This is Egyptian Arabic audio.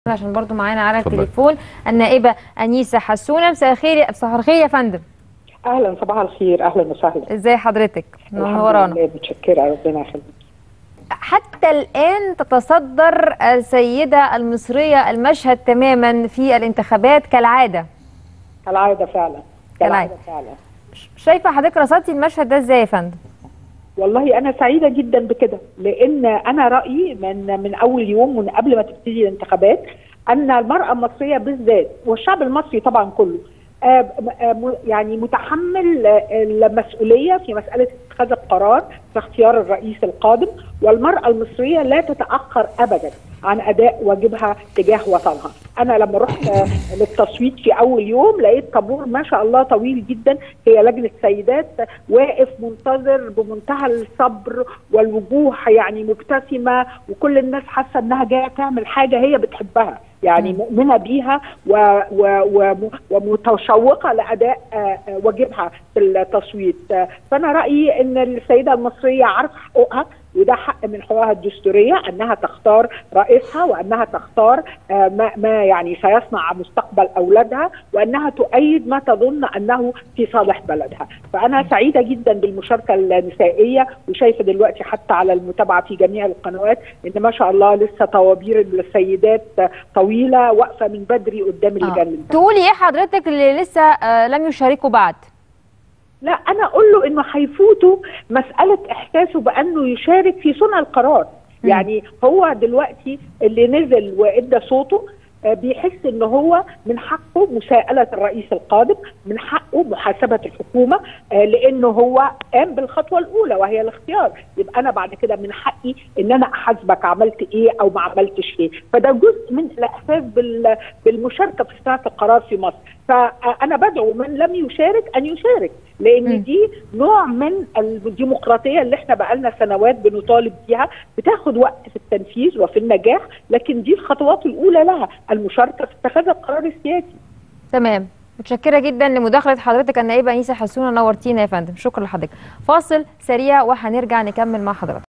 عشان برضو معانا على اتفضل. التليفون النائبة أنيسة حسونة مساء الخير مساء الخير يا فندم اهلا صباح الخير اهلا وسهلا ازاي حضرتك الحمد منورانا لله متشكره ربنا يخليك حتى الآن تتصدر السيدة المصرية المشهد تماما في الانتخابات كالعادة كالعاده فعلا كالعادة. فعلا شايفة حضرتك رصدتي المشهد ده ازاي يا فندم والله انا سعيده جدا بكده لان انا رايي من من اول يوم من قبل ما تبتدي الانتخابات ان المراه المصريه بالذات والشعب المصري طبعا كله آه، آه، م- يعني متحمل آه، المسؤوليه في مساله اتخاذ القرار في اختيار الرئيس القادم والمراه المصريه لا تتاخر ابدا عن اداء واجبها تجاه وطنها انا لما رحت آه، للتصويت في اول يوم لقيت طابور ما شاء الله طويل جدا هي لجنه سيدات واقف منتظر بمنتهى الصبر والوجوه يعني مبتسمه وكل الناس حاسه انها جايه تعمل حاجه هي بتحبها يعني مؤمنه بيها و و و ومتشوقه لاداء آه، آه، واجبها في التصويت آه، فانا رايي ان السيده المصريه عارفه حقوقها وده حق من حقوقها الدستوريه انها تختار رئيسها وانها تختار آه، ما, ما يعني سيصنع مستقبل اولادها وانها تؤيد ما تظن انه في صالح بلدها فانا سعيده جدا بالمشاركه النسائيه وشايفه دلوقتي حتى على المتابعه في جميع القنوات ان ما شاء الله لسه طوابير السيدات طويله واقفه من بدري قدام اللجان آه. الانتخابية. تقولي ايه حضرتك اللي لسه آه، لم يشاركوا بعد لا انا اقول له انه هيفوته مساله احساسه بانه يشارك في صنع القرار مم. يعني هو دلوقتي اللي نزل وادى صوته آه، بيحس ان هو من حقه مساءله الرئيس القادم من حقه محاسبه الحكومه آه، لانه هو قام بالخطوه الاولى وهي الاختيار يبقى انا بعد كده من حقي ان انا احاسبك عملت ايه او ما عملتش ايه فده جزء من الاحساس بال- بالمشاركه في صناعه القرار في مصر فانا بدعو من لم يشارك ان يشارك مم. لان دي نوع من الديمقراطيه اللي احنا بقالنا سنوات بنطالب بيها بتاخد وقت في التنفيذ وفي النجاح لكن دي الخطوات الاولى لها المشاركه في اتخاذ القرار السياسي تمام متشكرة جدا لمداخلة حضرتك النائبة أنيسة حسونة نورتينا يا فندم شكرا لحضرتك فاصل سريع وهنرجع نكمل مع حضرتك